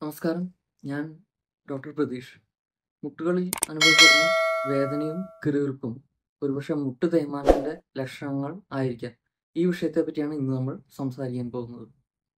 നമസ്കാരം ഞാൻ ഡോക്ടർ പ്രതീഷ് മുട്ടുകളിൽ അനുഭവപ്പെടുന്ന വേദനയും കിറുകിറുപ്പും ഒരുപക്ഷെ മുട്ട് തേയ്മാനത്തിൻ്റെ ലക്ഷണങ്ങൾ ആയിരിക്കാം ഈ വിഷയത്തെ പറ്റിയാണ് ഇന്ന് നമ്മൾ സംസാരിക്കാൻ പോകുന്നത്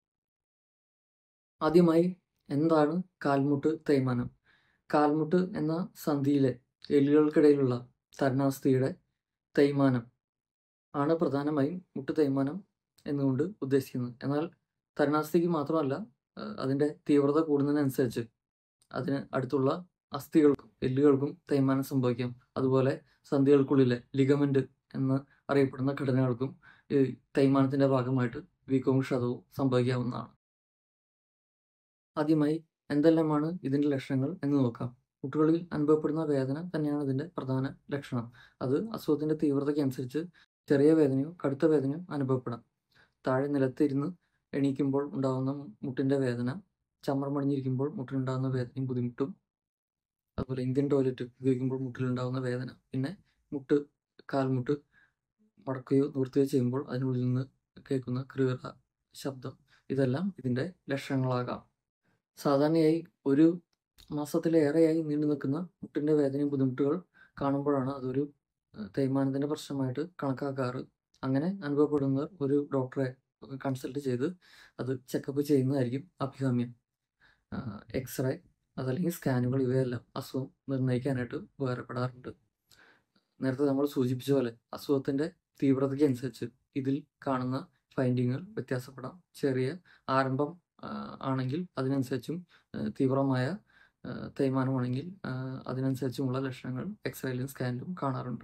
ആദ്യമായി എന്താണ് കാൽമുട്ട് തേയ്മാനം കാൽമുട്ട് എന്ന സന്ധിയിലെ എല്ലുകൾക്കിടയിലുള്ള തരുണാസ്ഥിയുടെ തേയ്മാനം ആണ് പ്രധാനമായും മുട്ട് തേയ്മാനം എന്നുകൊണ്ട് ഉദ്ദേശിക്കുന്നത് എന്നാൽ തരുണാസ്ഥിക്ക് മാത്രമല്ല ഏഹ് അതിൻ്റെ തീവ്രത കൂടുന്നതിനനുസരിച്ച് അതിന് അടുത്തുള്ള അസ്ഥികൾക്കും എല്ലുകൾക്കും തേയ്മാനം സംഭവിക്കാം അതുപോലെ സന്ധികൾക്കുള്ളിലെ ലിഗമെന്റ് എന്ന് അറിയപ്പെടുന്ന ഘടനകൾക്കും ഈ തേയ്മാനത്തിന്റെ ഭാഗമായിട്ട് വീക്കവും ക്ഷതവും സംഭവിക്കാവുന്നതാണ് ആദ്യമായി എന്തെല്ലാമാണ് ഇതിന്റെ ലക്ഷണങ്ങൾ എന്ന് നോക്കാം മുട്ടുകളിൽ അനുഭവപ്പെടുന്ന വേദന തന്നെയാണ് ഇതിന്റെ പ്രധാന ലക്ഷണം അത് അസുഖത്തിന്റെ തീവ്രതയ്ക്ക് അനുസരിച്ച് ചെറിയ വേദനയോ കടുത്ത വേദനയോ അനുഭവപ്പെടാം താഴെ നിലത്തിരുന്ന് എണീക്കുമ്പോൾ ഉണ്ടാകുന്ന മുട്ടിന്റെ വേദന ചമ്മർ മണിഞ്ഞിരിക്കുമ്പോൾ മുട്ടിലുണ്ടാകുന്ന വേദനയും ബുദ്ധിമുട്ടും അതുപോലെ ഇന്ത്യൻ ടോയ്ലറ്റ് ഉപയോഗിക്കുമ്പോൾ മുട്ടിലുണ്ടാകുന്ന വേദന പിന്നെ മുട്ട് കാൽമുട്ട് മടക്കുകയോ നിവർത്തുകയോ ചെയ്യുമ്പോൾ അതിനുള്ളിൽ നിന്ന് കേൾക്കുന്ന കൃത ശബ്ദം ഇതെല്ലാം ഇതിൻ്റെ ലക്ഷണങ്ങളാകാം സാധാരണയായി ഒരു മാസത്തിലേറെയായി നീണ്ടു നിൽക്കുന്ന മുട്ടിൻ്റെ വേദനയും ബുദ്ധിമുട്ടുകൾ കാണുമ്പോഴാണ് അതൊരു ഏഹ്, തേയ്മാനത്തിൻ്റെ പ്രശ്നമായിട്ട് കണക്കാക്കാറ് അങ്ങനെ അനുഭവപ്പെടുന്നവർ ഒരു ഡോക്ടറെ കൺസൾട്ട് ചെയ്ത് അത് ചെക്കപ്പ് ചെയ്യുന്നതായിരിക്കും അഭികാമ്യം എക്സ്റേ അതല്ലെങ്കിൽ സ്കാനുകൾ ഇവയെല്ലാം അസുഖം നിർണ്ണയിക്കാനായിട്ട് ഉപകാരപ്പെടാറുണ്ട് നേരത്തെ നമ്മൾ സൂചിപ്പിച്ച പോലെ അസുഖത്തിൻ്റെ തീവ്രതയ്ക്ക് അനുസരിച്ച് ഇതിൽ കാണുന്ന ഫൈൻഡിങ്ങുകൾ വ്യത്യാസപ്പെടാം ചെറിയ ആരംഭം ആ, ആണെങ്കിൽ അതിനനുസരിച്ചും ആ, തീവ്രമായ ആ, തേയ്മാനമാണെങ്കിൽ ആ, അതിനനുസരിച്ചുമുള്ള ലക്ഷണങ്ങൾ എക്സ്റേയിലും സ്കാനിലും കാണാറുണ്ട്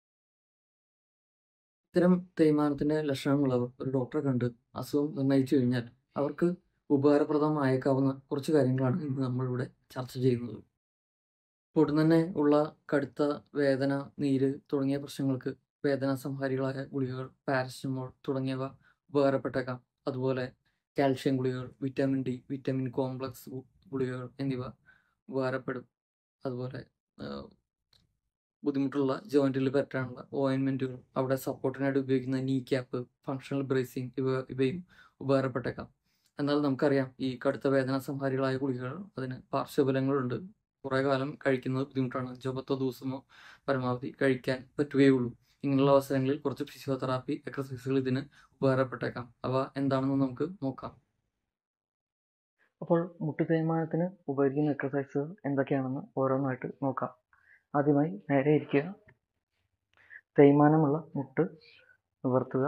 ഇത്തരം തേയ്മാനത്തിന്റെ ലക്ഷണങ്ങളുള്ളവർ ഒരു ഡോക്ടറെ കണ്ട് അസുഖം നിർണ്ണയിച്ചു കഴിഞ്ഞാൽ അവർക്ക് ഉപകാരപ്രദമായേക്കാവുന്ന കുറച്ച് കാര്യങ്ങളാണ് ഇന്ന് നമ്മളിവിടെ ചർച്ച ചെയ്യുന്നത് ഉടൻ തന്നെ ഉള്ള കടുത്ത വേദന നീര് തുടങ്ങിയ പ്രശ്നങ്ങൾക്ക് വേദന സംഹാരികളായ ഗുളികകൾ പാരസിറ്റമോൾ തുടങ്ങിയവ ഉപകാരപ്പെട്ടേക്കാം അതുപോലെ കാൽഷ്യം ഗുളികകൾ വിറ്റാമിൻ ഡി വിറ്റാമിൻ കോംപ്ലക്സ് ഗു- ഗുളികകൾ എന്നിവ ഉപകാരപ്പെടും അതുപോലെ ആ, ബുദ്ധിമുട്ടുള്ള ജോയിന്റിൽ പറ്റാനുള്ള ഓയിൻമെന്റുകൾ അവിടെ സപ്പോർട്ടിനായിട്ട് ഉപയോഗിക്കുന്ന നീ ക്യാപ്പ് ഫങ്ഷണൽ ബ്രേസിംഗ് ഇവ ഇവയും ഉപകാരപ്പെട്ടേക്കാം എന്നാൽ നമുക്കറിയാം ഈ കടുത്ത വേദന സംഹാരികളായ ഗുളികകൾ അതിന് പാർശ്വഫലങ്ങളുണ്ട് കുറേ കാലം കഴിക്കുന്നത് ബുദ്ധിമുട്ടാണ് അഞ്ചോ പത്തോ ദിവസമോ പരമാവധി കഴിക്കാൻ പറ്റുകയുള്ളൂ ഇങ്ങനെയുള്ള അവസരങ്ങളിൽ കുറച്ച് ഫിസിയോതെറാപ്പി എക്സസൈസുകൾ ഇതിന് ഉപകാരപ്പെട്ടേക്കാം അവ എന്താണെന്ന് നമുക്ക് നോക്കാം അപ്പോൾ മുട്ടു തേയ്മാനത്തിന് ഉപകരിക്കുന്ന എക്സസൈസുകൾ എന്തൊക്കെയാണെന്ന് ഓരോന്നായിട്ട് നോക്കാം ആദ്യമായി നേരെ ഇരിക്കുക തേയ്മാനമുള്ള മുട്ട് നിവർത്തുക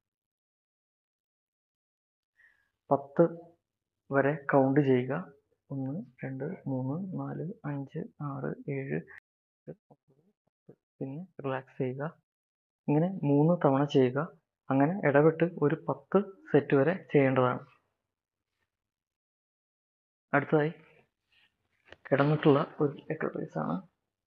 പത്ത് വരെ കൗണ്ട് ചെയ്യുക ഒന്ന് രണ്ട് മൂന്ന് നാല് അഞ്ച് ആറ് ഏഴ് എട്ട്, ഒമ്പത് പത്ത് പിന്നെ റിലാക്സ് ചെയ്യുക ഇങ്ങനെ മൂന്ന് തവണ ചെയ്യുക അങ്ങനെ ഇടവിട്ട് ഒരു പത്ത് സെറ്റ് വരെ ചെയ്യേണ്ടതാണ് അടുത്തതായി കിടന്നിട്ടുള്ള ഒരു എക്സസൈസ് ആണ്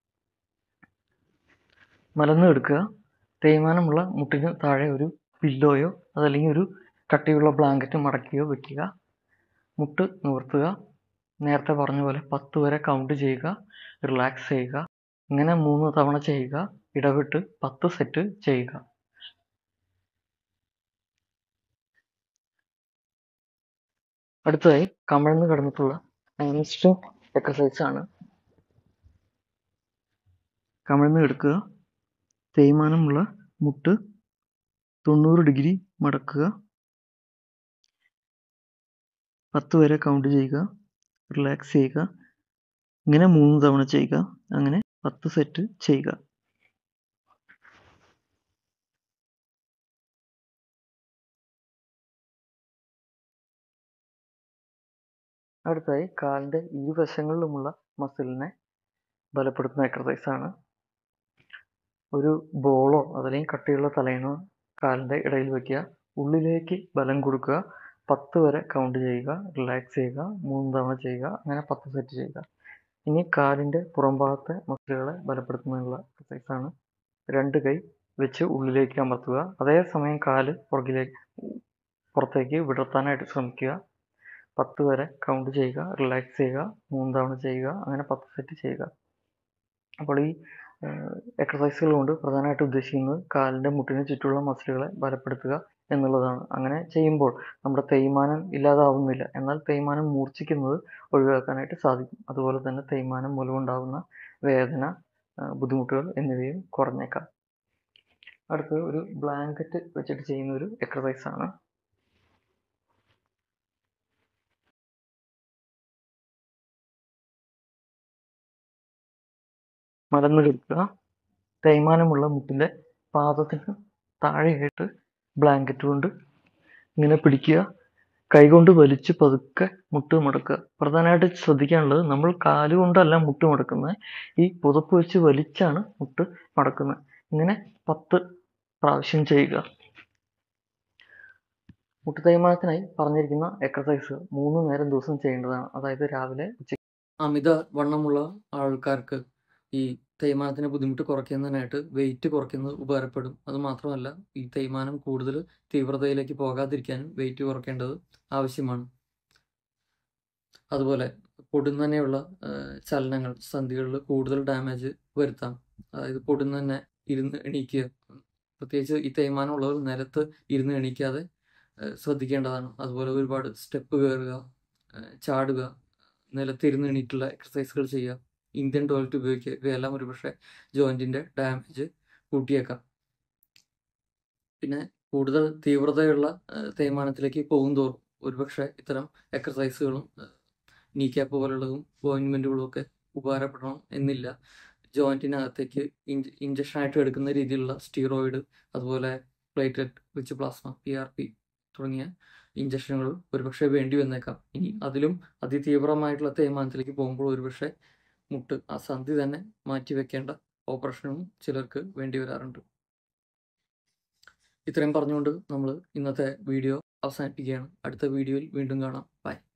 മലന്ന് എടുക്കുക തേയ്മാനമുള്ള മുട്ടിന് താഴെ ഒരു പില്ലോയോ അതല്ലെങ്കിൽ ഒരു കട്ടിയുള്ള ബ്ലാങ്കറ്റ് മടക്കിയോ വെക്കുക മുട്ട് നിവർത്തുക നേരത്തെ പറഞ്ഞ പോലെ പത്ത് വരെ കൗണ്ട് ചെയ്യുക റിലാക്സ് ചെയ്യുക ഇങ്ങനെ മൂന്ന് തവണ ചെയ്യുക ഇടവിട്ട് പത്ത് സെറ്റ് ചെയ്യുക അടുത്തതായി കമിഴ്ന്ന് കിടന്നിട്ടുള്ള ഹാംസ്ട്രിങ് എക്സസൈസ് ആണ് കമിഴ്ന്ന് കിടക്കുക തേയ്മാനമുള്ള മുട്ട് തൊണ്ണൂറ് ഡിഗ്രി മടക്കുക പത്ത് വരെ കൗണ്ട് ചെയ്യുക റിലാക്സ് ചെയ്യുക ഇങ്ങനെ മൂന്ന് തവണ ചെയ്യുക അങ്ങനെ പത്ത് സെറ്റ് ചെയ്യുക അടുത്തായി കാലിൻ്റെ ഇരുവശങ്ങളിലുമുള്ള മസിലിനെ ബലപ്പെടുത്തുന്ന എക്സസൈസ് ആണ് ഒരു ബോളോ അതല്ലെങ്കിൽ കട്ടിയുള്ള തലയിണോ കാലിൻ്റെ ഇടയിൽ വയ്ക്കുക ഉള്ളിലേക്ക് ബലം കൊടുക്കുക പത്ത് വരെ കൗണ്ട് ചെയ്യുക റിലാക്സ് ചെയ്യുക മൂന്ന് തവണ ചെയ്യുക അങ്ങനെ പത്ത് സെറ്റ് ചെയ്യുക ഇനി കാലിൻ്റെ പുറംഭാഗത്തെ മസിലുകളെ ബലപ്പെടുത്തുന്നതിനുള്ള എക്സസൈസ് ആണ് രണ്ട് കൈ വെച്ച് ഉള്ളിലേക്ക് അമർത്തുക അതേസമയം കാല് പുറകിലേക്ക് പുറത്തേക്ക് വിടർത്താനായിട്ട് ശ്രമിക്കുക പത്ത് വരെ കൗണ്ട് ചെയ്യുക റിലാക്സ് ചെയ്യുക മൂന്ന് തവണ ചെയ്യുക അങ്ങനെ പത്ത് സെറ്റ് ചെയ്യുക അപ്പോൾ ഈ എക്സസൈസുകൾ കൊണ്ട് പ്രധാനമായിട്ടും ഉദ്ദേശിക്കുന്നത് കാലിൻ്റെ മുട്ടിന് ചുറ്റുമുള്ള മസിലുകളെ ബലപ്പെടുത്തുക എന്നുള്ളതാണ് അങ്ങനെ ചെയ്യുമ്പോൾ നമ്മുടെ തേയ്മാനം ഇല്ലാതാവുന്നില്ല എന്നാൽ തേയ്മാനം മൂർച്ഛിക്കുന്നത് ഒഴിവാക്കാനായിട്ട് സാധിക്കും അതുപോലെ തന്നെ തേയ്മാനം മൂലമുണ്ടാകുന്ന വേദന ആ, ബുദ്ധിമുട്ടുകൾ എന്നിവയും കുറഞ്ഞേക്കാം അടുത്തത് ഒരു ബ്ലാങ്കറ്റ് വെച്ചിട്ട് ചെയ്യുന്ന ഒരു എക്സസൈസ് ആണ് മലന്ന് കിടക്കുക തേയ്മാനമുള്ള മുട്ടിൻ്റെ പാദത്തിന് താഴെയായിട്ട് ബ്ലാങ്കറ്റ് കൊണ്ട് ഇങ്ങനെ പിടിക്കുക കൈകൊണ്ട് വലിച്ച് പതുക്കെ മുട്ട് മടക്കുക പ്രധാനമായിട്ട് ശ്രദ്ധിക്കാനുള്ളത് നമ്മൾ കാലുകൊണ്ടല്ല മുട്ട് മടക്കുന്നത് ഈ പുതപ്പ് വെച്ച് വലിച്ചാണ് മുട്ട് മടക്കുന്നത് ഇങ്ങനെ പത്ത് പ്രാവശ്യം ചെയ്യുക മുട്ട് തേയ്മാനത്തിനായി പറഞ്ഞിരിക്കുന്ന എക്സസൈസ് മൂന്ന് നേരം ദിവസം ചെയ്യേണ്ടതാണ് അതായത് രാവിലെ ഉച്ചയ്ക്ക് അമിത വണ്ണമുള്ള ആൾക്കാർക്ക് ഈ തേയ്മാനത്തിന് ബുദ്ധിമുട്ട് കുറയ്ക്കുന്നതിനായിട്ട് വെയിറ്റ് കുറയ്ക്കുന്നത് ഉപകാരപ്പെടും അത് മാത്രമല്ല ഈ തേയ്മാനം കൂടുതൽ തീവ്രതയിലേക്ക് പോകാതിരിക്കാനും വെയിറ്റ് കുറയ്ക്കേണ്ടത് ആവശ്യമാണ് അതുപോലെ പൊടുന്നനെയുള്ള ചലനങ്ങൾ സന്ധികളിൽ കൂടുതൽ ഡാമേജ് വരുത്താം അതായത് പൊടുന്നനെ ഇരുന്ന് എണീക്കുക പ്രത്യേകിച്ച് ഈ തേയ്മാനം ഉള്ളവർ നിലത്ത് ഇരുന്ന് എണീക്കാതെ ഏഹ് ശ്രദ്ധിക്കേണ്ടതാണ് അതുപോലെ ഒരുപാട് സ്റ്റെപ്പ് കയറുക ഏഹ് ചാടുക നിലത്തിരുന്ന് എണീറ്റുള്ള എക്സസൈസുകൾ ചെയ്യുക ഇന്ത്യൻ ടോയ്ലറ്റ് ഉപയോഗിക്കുക ഇവയെല്ലാം ഒരുപക്ഷെ ജോയിൻറ്റിൻ്റെ ഡാമേജ് കൂട്ടിയേക്കാം പിന്നെ കൂടുതൽ തീവ്രതയുള്ള ഏഹ് തേയ്മാനത്തിലേക്ക് പോകും തോറും ഒരുപക്ഷെ ഇത്തരം എക്സസൈസുകളും നീ ക്യാപ്പ് പോലുള്ളതും ഓയിൻമെൻറ്റുകളും ഒക്കെ ഉപകാരപ്പെടണം എന്നില്ല ജോയിൻറ്റിനകത്തേക്ക് ഇഞ്ച് ഇഞ്ചക്ഷനായിട്ട് എടുക്കുന്ന രീതിയിലുള്ള സ്റ്റീറോയിഡ് അതുപോലെ platelet rich plasma P R P തുടങ്ങിയ ഇഞ്ചക്ഷനുകൾ ഒരുപക്ഷെ വേണ്ടി വന്നേക്കാം ഇനി അതിലും അതിതീവ്രമായിട്ടുള്ള തേയ്മാനത്തിലേക്ക് പോകുമ്പോൾ ഒരുപക്ഷെ മുട്ട് ആ സന്ധി തന്നെ മാറ്റി വെക്കേണ്ട ഓപ്പറേഷനും ചിലർക്ക് വേണ്ടി വരാറുണ്ട് ഇത്രയും പറഞ്ഞുകൊണ്ട് നമ്മൾ ഇന്നത്തെ വീഡിയോ അവസാനിപ്പിക്കുകയാണ് അടുത്ത വീഡിയോയിൽ വീണ്ടും കാണാം ബൈ